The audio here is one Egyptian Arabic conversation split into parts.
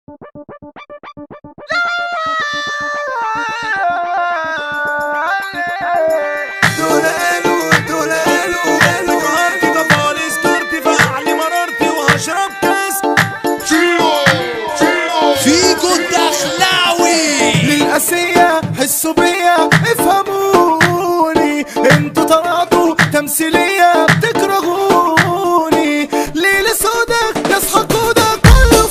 دول قالوا دول قالوا قالوا قهرتي طفالي سكرتي فقعلي مررتي وهشرب كاس فيكو الدخلاوي للأسية حسوا بيا افهموني انتوا طلعتوا تمثيلية بتكرهوني ليلة سودا ناس حقودة كله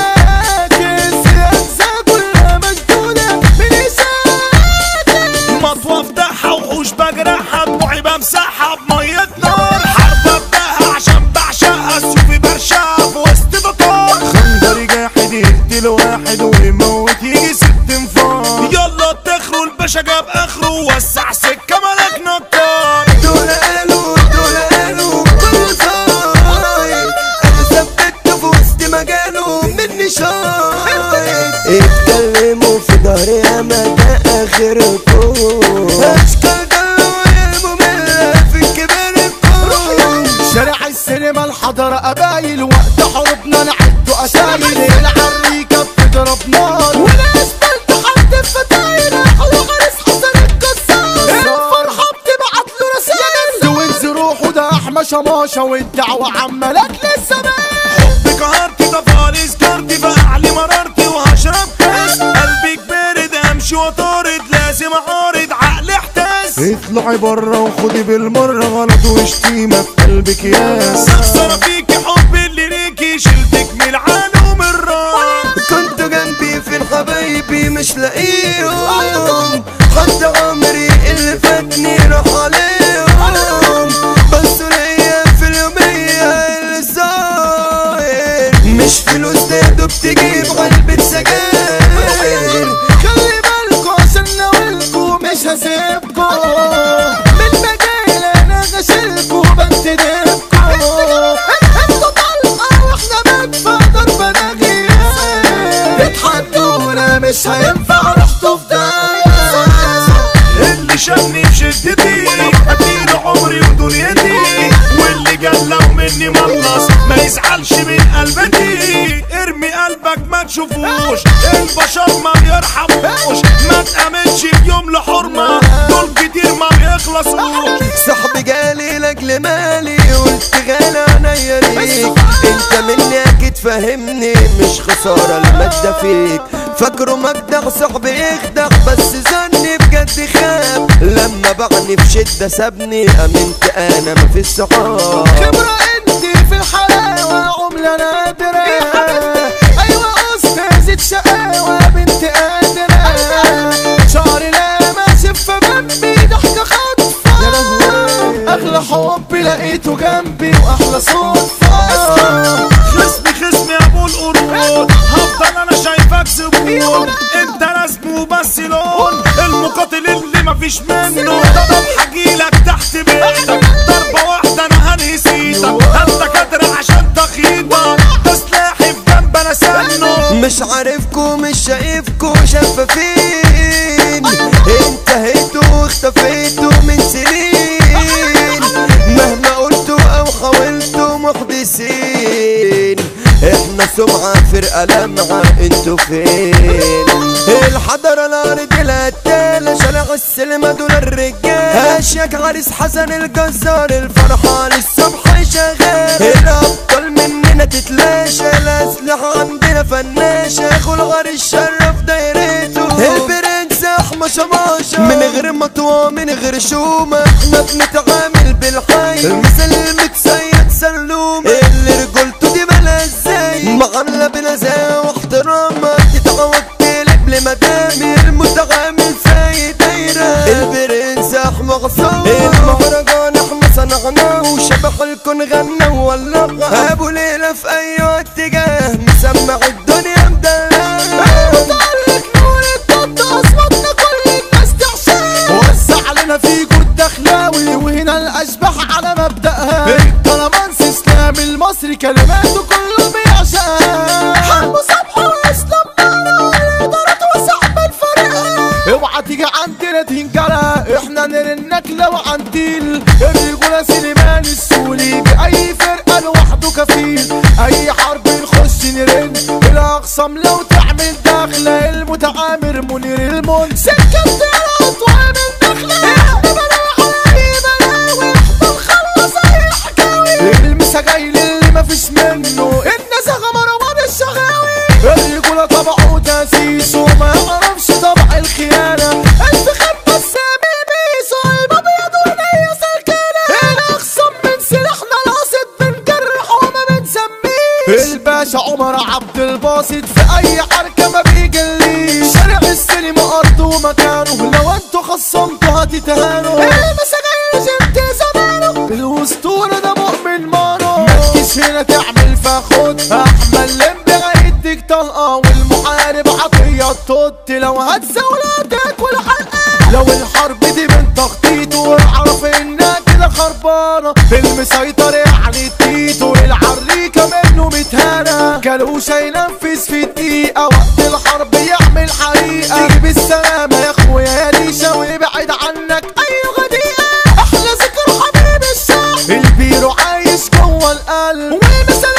فاكس أجزاء كلها مشدودة من إساءة مطوة افتحها وحوش بجرحها دموعي بمسحها بمية نار حرب ابدأها عشان بعشقها سيوفي برشقها في وسط بطار خنجري جاحد يقتل واحد ويموت يجي ست انفار يلا تخروا الباشا جاب اخره ووسع سكة ملك نكار دول قالوا دول قالوا كل صايد انا ثبت في وسط مجاله مني شايد اتكلموا في ظهري اما ده اخركم اشكال جلوا المملة في الكبار الكون شارع السينما الحضرة قبايل وقت حروبنا نعدوا قتايل العريكة بتضرب نار والاسفلت حد الفتايل احلى غريس حسن الكسار الفرحة بتبعت له رسائل وانز روحه ده احمى شماشة والدعوة عمالك لسه حب قهرتي طفالي سكرتي فقعلي مررتي وهشرب كاس قلبي كبرد امشي وطارد لازم اعارض عقلي احتاس اطلعي بره وخدي بالمره غلط وشتيمه في قلبك ياس خساره فيكي حب اللي ليكي شلتك من العالم ومن الراس كنتوا جنبي فين حبايبي مش لاقيهم خدت عمري اللي فاتني راح عليهم بس ليا في اليومية اللي صاير مش فلوس ده بتجيب علبة سجاير خلي بالكوا عشان ناولكوا مش هسيبكوا من مجال انا غشلكوا بنتدبكوا انتوا طلقة واحنا مدفع ضربة ناجية اتحدونا مش هينفع رحتوا في داهية اللي شافني في شدتي اديله عمري ودنيتي واللي جلو مني ملص ما يزعلش من قلبتي ارمي قلبك ما تشوفوش البشر ما بيرحموش ما تأمنش في يوم لحرمة دول كتير ما بيخلصوش صاحبي جالي لاجل مالي قلت غالي عينيا ليك انت مني اكيد فاهمني مش خسارة المادة فيك فاكره مجدع صاحبي يخدع بس ظني بجد خاب لما باعني في شدة سابني امنت انا مفيش صحاب خبرة انت في الحلاوة عملة نادرة ايوه استاذة شقاوة بنت قادرة شعري لا ماشي في جنبي ضحكة خاطفة يا لهوي اغلى حب لقيته جنبي واحلى صدفة خصمي خصمي يا ابو القرود هفضل انا شايفك زبون انت رسم وبس لون المقاتل اللي مفيش منه طب هجيلك تحت بيتك ضربة واحدة انا هنهي سيتك انت قادر عشان تخيطك ده سلاحي في جنب انا سنه مش عارفكو مش شايفكو شفافين انتهيتوا واختفيتوا من سنين مهما قلتوا او حاولتوا محدثين احنا سمعة فرقة لمعة انتوا فين الحضرة الارض القتالة شارع السلمة دول الرجال اشيك عريس حسن الجزار الفرحة للصبح شغال الابطال مننا تتلاشى الاسلحة عندنا فناشة اخو الغار الشرف دايرته البرنس احمى شماشة من غير مطوة من غير شومة احنا بنتعامل بالحي المثل المتسيد سلوم اللي رجولته دي بلا ازاي معاملة بنزاهة واحترامة تتعود تقلب لمدامي المتعامل زي دايرة البرنس احمى غصان المهرجان احنا صنعناه وشبح الكون غنى وولعها ابو ليلى في اي اتجاه مسمع الدنيا مدلعة وسع لنا فيكو الدخلاوي وهنا الاشباح على مبدأها الكلامانس اسلام المصري كلماته كله بيعشقها حمو صبحي واسلام نار ادارة وصاحب الفريق اوعى تيجي عندنا تنجرى احنا نرنك لو عنتيل الرجولة سليمان السولي بأي فرقة لوحده كفيل وتعمل دخلة المتعامر منير المن سكة طيارات وعامل دخلة احنا بلاوي على اي بلاوي احنا نخلص اي حكاوي المسا جاي للي مفيش منه الناس مروان الشغاوي الرجولة طبعه تاسيس وما يعرفش طبع الخيانة الف خمسة سامي ميسو الابيض ونية سلكانة الاخصم من سلاحنا القاصد بنجرح وما بنسميه الباشا عمر عبد الباسط في اي حركة ما بيجليش شارع السينما ارضه ومكانه لو انتوا خصمتوا هتتهانوا المسا جاي جبت زمانه الاسطورة ده مؤمن مانو ما تجيش هنا تعمل فاخد احمد لمبي هيديك طلقة والمحارب عطية التوت لو هتزولاتك والحلقة لو الحرب دي من تخطيطه اعرف انها كده خربانة المسيطر يعني التيتو العريكة منه متهانة كلوش هينفذ في دقيقة وقت الحرب يعمل حريقة تيجي بالسلامة يا اخويا يا ريشة ويبعد عنك اي غديقة احلى ذكر حبيب الشعب البيرو عايش جوه القلب والمثل